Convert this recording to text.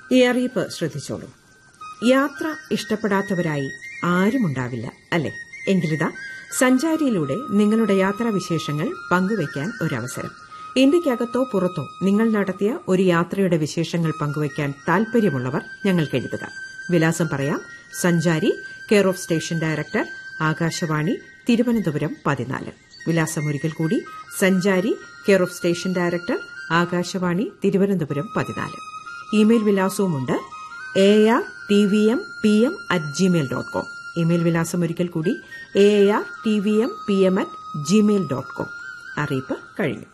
ഈ അറിയിപ്പ് ശ്രദ്ധിച്ചോളൂ യാത്ര ഇഷ്ടപ്പെടാത്തവരായി ആരുമുണ്ടാവില്ല അല്ലെ എങ്കിലിതാ സഞ്ചാരിയിലൂടെ നിങ്ങളുടെ യാത്രാവിശേഷങ്ങൾ പങ്കുവയ്ക്കാൻ ഒരവസരം ഇന്ത്യക്കകത്തോ പുറത്തോ നിങ്ങൾ നടത്തിയ ഒരു യാത്രയുടെ വിശേഷങ്ങൾ പങ്കുവയ്ക്കാൻ താൽപര്യമുള്ളവർ ഞങ്ങൾക്ക് എഴുതുക വിലാസം പറയാം സഞ്ചാരി care of station director Akashvani Thiruvananthapuram പതിനാല് വിലാസം ഒരിക്കൽ കൂടി സഞ്ചാരി care of station director Akashvani Thiruvananthapuram പതിനാല് ഇമെയിൽ വിലാസവുമുണ്ട് A R T V M P M at Gmail dot com email വിലാസം ഒരിക്കൽ കൂടി A R T V M P M at Gmail dot com അറിയിപ്പ് കഴിഞ്ഞു